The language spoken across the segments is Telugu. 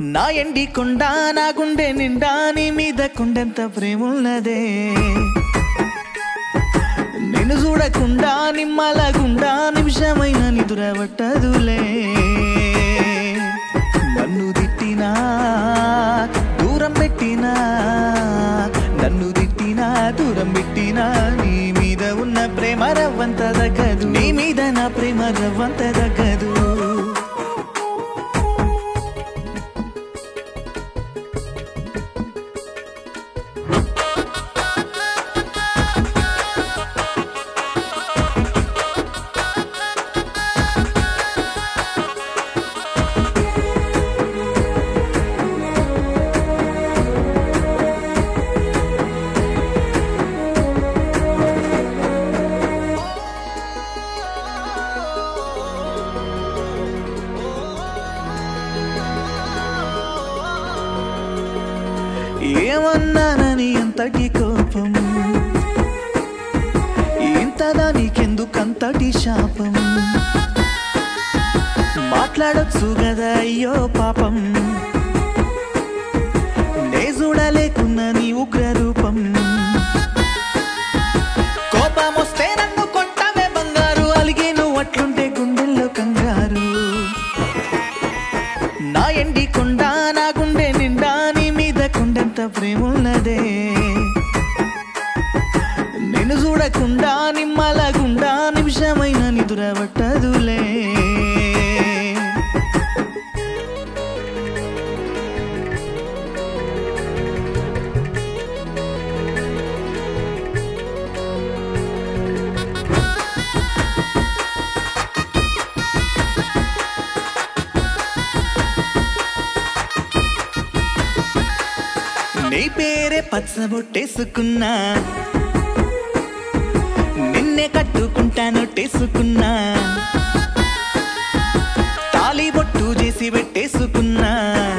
నా ఎండి కొండ నా గుండె నిండా నీ మీద కొండంత ప్రేమ ఉన్నదే నేను చూడకుండా నిమ్మలగుండా నిమిషమైన నిదురబట్టదులే నన్ను తిట్టినా దూరం పెట్టినా నన్ను తిట్టినా దూరం పెట్టినా నీ మీద ఉన్న ప్రేమ రవ్వంత దగ్గదు నీ మీద నా ప్రేమ రవ్వంత దగ్గదు ఏమన్నానని అంతటి కోపం ఇంతదా నీకెందుకంతటి శాపం మాట్లాడొచ్చు కదా అయ్యో పాపం నే చూడలేకున్న నీ ఉగ్ర రూపం కోపం వస్తే నన్ను కొట్టవే బంగారు అలిగే నువ్వు అట్లుంటే గుండెల్లో కంగారు నా ఎండి కొండ నా గుండె నిండా నీ మీద కొండంత ప్రేమ ఉన్నదే నేను చూడకుండా నిమ్మలగుండా నిమిషమైన నిదురబట్టదులే నీ పేరే పచ్చబొట్టేసుకున్నా నిన్నే కట్టుకుంటాను టేసుకున్నా తాలి బొట్టు చేసి పెట్టేసుకున్నా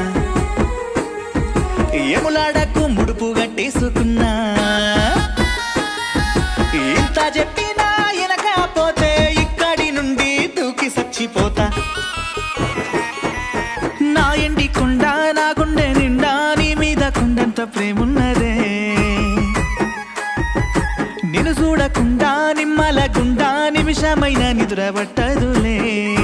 ఎములాడకు ముడుపు గట్టేసుకున్నా ఇంత చెప్పినా ఎనకపోతే ఇక్కడి నుండి దూకి సచ్చిపోతా నా ఎండి కొండ నా గుండె నిండా నీ మీద కొండంత ప్రేమున్నదే నిన్ను చూడకుండా నిమ్మలగుండా నిమిషమైన నిద్రపట్టదులే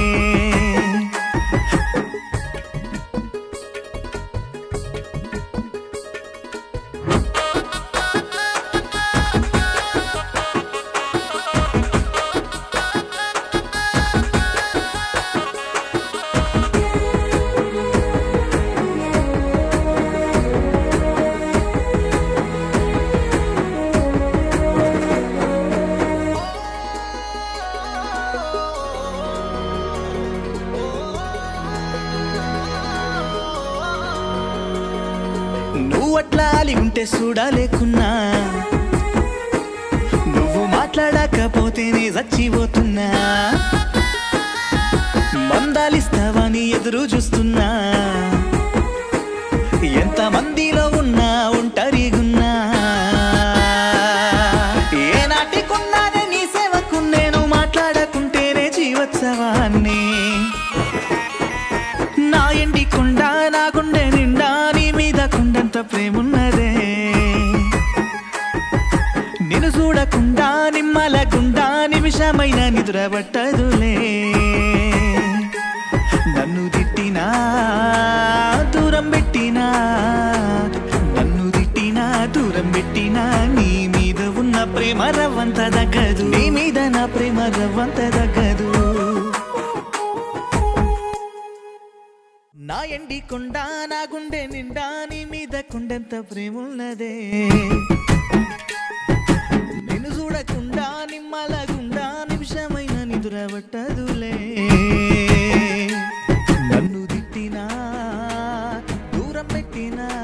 నువ్వు అట్లా అలి ఉంటే చూడలేకున్నా నువ్వు మాట్లాడకపోతేనే చచ్చిపోతున్నా మందాలిస్తావని ఎదురు చూస్తున్నా ఎంత మందిలో ఉన్నా ఒంటరిగున్నా ఏ నాటికున్నానే నీ సేవకు నేను మాట్లాడకుంటేనే జీవోత్సవాన్ని నా ఎండి కొండ నా గుండె నిండా నీ మీద కొండంత ప్రేమున్నదే నిన్ను చూడకుండా నిమ్మలగుండా నిమిషమైన నిద్రపట్టదులే నన్ను తిట్టినా దూరం పెట్టినా నన్ను తిట్టినా దూరం పెట్టినా నీ మీద ఉన్న ప్రేమ రవ్వంత దగ్గదు నీ మీద నా ప్రేమ రవ్వంత దగ్గదు నా ఎండి కొండ నా గుండె నిండా నీ మీద కొండంత ప్రేమ ఉన్నదే నేను చూడకుండా నిమ్మలగుండా నిమిషమైన నిదురబట్టదులే నన్ను తిట్టినా దూరం పెట్టినా